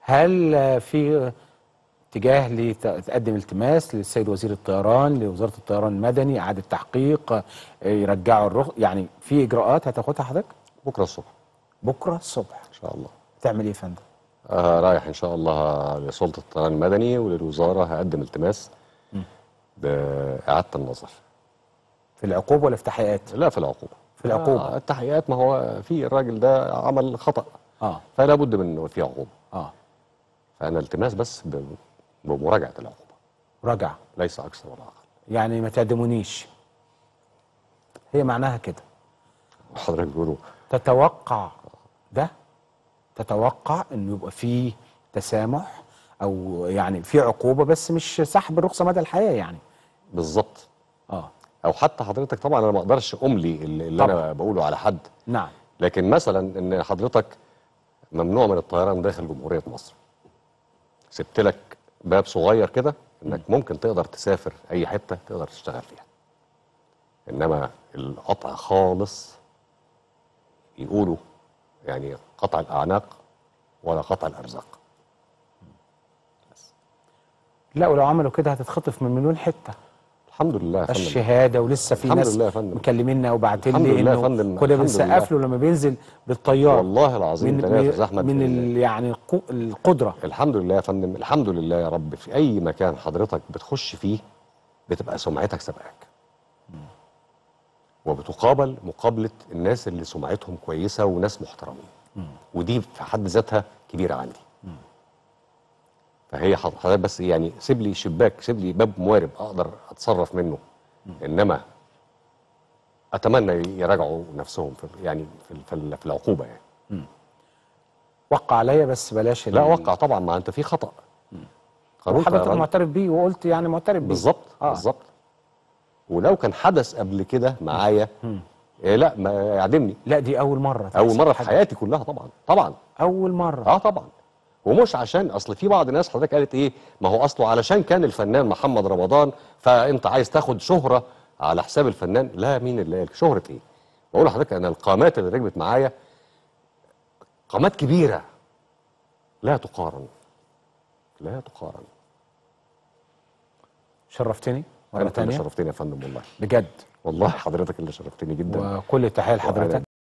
هل آه، في اتجاه لتقدم التماس للسيد وزير الطيران لوزاره الطيران المدني اعاده تحقيق آه، يرجعوا الرخ يعني في اجراءات هتاخدها حضرتك بكره الصبح بكره الصبح ان شاء الله تعمل ايه يا فندم آه رايح ان شاء الله لسلطه الطيران المدني وللوزاره هقدم التماس باعاده النظر في العقوبه ولا في تحقيقات لا في العقوبه في العقوبة. آه التحقيقات ما هو في الراجل ده عمل خطا اه فلا بد من انه في عقوبه اه فانا التماس بس ب- بمراجعه العقوبه رجع ليس اكثر ولا اقل يعني ما تعدمونيش هي معناها كده حضرتك بيقولوا تتوقع ده تتوقع انه يبقى فيه تسامح او يعني في عقوبه بس مش سحب الرخصه مدى الحياه يعني بالظبط اه او حتى حضرتك طبعا انا ما اقدرش املي اللي اللي طبعا. انا بقوله على حد نعم لكن مثلا ان حضرتك ممنوع من الطيران داخل جمهوريه مصر سبت لك باب صغير كده انك ممكن تقدر تسافر اي حته تقدر تشتغل فيها انما القطع خالص يقولوا يعني قطع الاعناق ولا قطع الارزاق لا ولو عملوا كده هتتخطف من مليون حته الحمد لله يا فندم الشهاده ولسه في الحمد ناس لله يا فندم. مكلميننا وبعتين الحمد لي لله يا انه فندم. كنا الحمد بنسقف له لما بينزل بالطياره والله العظيم من تنافس احمد من في ال يعني القو- القدره الحمد لله يا فندم الحمد لله يا رب في اي مكان حضرتك بتخش فيه بتبقى سمعتك سبقاك وبتقابل مقابله الناس اللي سمعتهم كويسه وناس محترمين ودي في حد ذاتها كبيره عندي فهي حض- حضرتك بس يعني سيب لي شباك سيب لي باب موارب اقدر اتصرف منه انما اتمنى يراجعوا نفسهم في يعني في في- في العقوبه يعني وقع عليا بس بلاش ال- لا وقع طبعا ما انت في خطا قانون وحضرتك طيران- معترف بيه وقلت يعني معترف بيه بالظبط آه. بالظبط ولو كان حدث قبل كده معايا إيه لا ما يعدمني لا دي اول مره اول تحصل مره في حاجة. حياتي كلها طبعا طبعا اول مره اه طبعا ومش عشان اصل في بعض الناس حضرتك قالت ايه ما هو اصله علشان كان الفنان محمد رمضان فانت عايز تاخد شهره على حساب الفنان لا مين اللي قال شهره ايه بقول لحضرتك انا القامات اللي ركبت معايا قامات كبيره لا تقارن لا تقارن شرفتني مره انت اللي ثانيه شرفتني يا فندم والله بجد والله حضرتك اللي شرفتني جدا وكل التحيه لحضرتك